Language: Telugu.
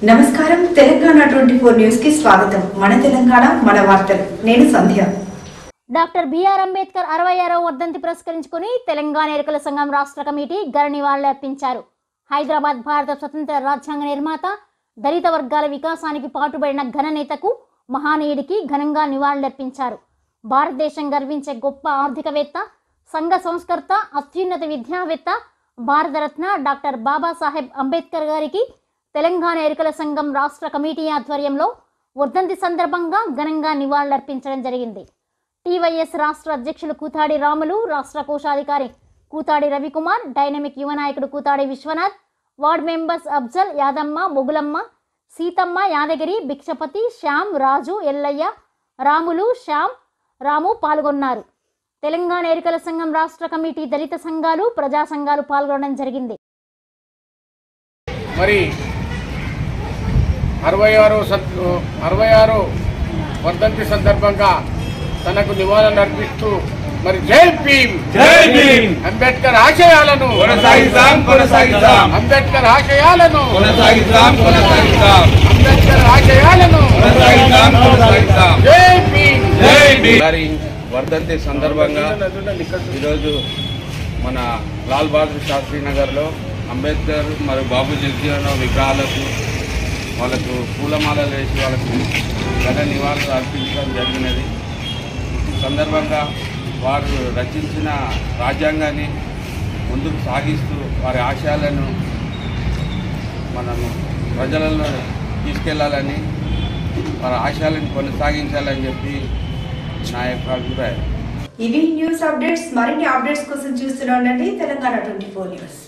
నమస్కారం తెలంగాణ ట్వంటీ ఫోర్ న్యూస్ కి స్వాగతం మన తెలంగాణ మన వార్తలు నేను సంధ్య డాక్టర్ బిఆర్ అంబేద్కర్ అరవై ఆరవ వర్ధంతి పురస్కరించుకుని తెలంగాణ ఎరుకల సంఘం రాష్ట్ర కమిటీ ఘన నివాళులర్పించారు హైదరాబాద్ భారత స్వతంత్ర రాజ్యాంగ నిర్మాత దళిత వర్గాల వికాసానికి పాటుపడిన ఘన నేతకు మహానీయుడికి ఘనంగా నివాళులర్పించారు భారతదేశం గర్వించే గొప్ప ఆర్థికవేత్త సంఘ సంస్కర్త అత్యున్నత విద్యావేత్త భారతరత్న డాక్టర్ బాబాసాహెబ్ అంబేద్కర్ గారికి తెలంగాణ ఎరుకల సంఘం రాష్ట్ర కమిటీ ఆధ్వర్యంలో వర్ధంతి సందర్భంగా ఘనంగా నివాళులర్పించడం జరిగింది టీవైఎస్ రాష్ట్ర అధ్యక్షులు కూతాడి రాములు రాష్ట్ర కోశాధికారి కూతాడి రవికుమార్ డైనమిక్ యువ నాయకుడు కూతాడి విశ్వనాథ్ వార్డ్ మెంబర్స్ అఫ్జల్ యాదమ్మ మొగులమ్మ సీతమ్మ యాదగిరి భిక్షపతి శ్యామ్ రాజు ఎల్లయ్య రాములు శ్యామ్ రాము పాల్గొన్నారు తెలంగాణ ఎరుకల సంఘం రాష్ట్ర కమిటీ దళిత సంఘాలు ప్రజా సంఘాలు పాల్గొనడం జరిగింది మరి అరవై ఆరో సత్ అరవై ఆరో వర్ధంతి సందర్భంగా తనకు నివాళులు అర్పిస్తూ మరి జై భీమ్ జై భీమ్ అంబేద్కర్ ఆశయాలను కొనసాగిద్దాం కొనసాగిద్దాం అంబేద్కర్ ఆశయాలను కొనసాగిద్దాం కొనసాగిద్దాం అంబేద్కర్ ఆశయాలను కొనసాగిద్దాం కొనసాగిద్దాం జై భీమ్ జై భీమ్ గారి వర్ధంతి సందర్భంగా ఈరోజు మన లాల్ బహదూర్ శాస్త్రి నగర్లో అంబేద్కర్ మరియు బాబు జగజీవన్ విగ్రహాలకు వాళ్ళకు పూలమాలలు వేసి వాళ్ళకు ఘన నివాళులు అర్పించడం జరిగినది ఈ సందర్భంగా వారు రచించిన రాజ్యాంగాన్ని ముందుకు సాగిస్తూ వారి ఆశయాలను మనము ప్రజలలో తీసుకెళ్లాలని వారి ఆశయాలను కొనసాగించాలని చెప్పి నా యొక్క అభిప్రాయం ఇవి న్యూస్ అప్డేట్స్ మరిన్ని అప్డేట్స్ కోసం చూస్తూనే ఉండండి తెలంగాణ ట్వంటీ ఫోర్ న్యూస్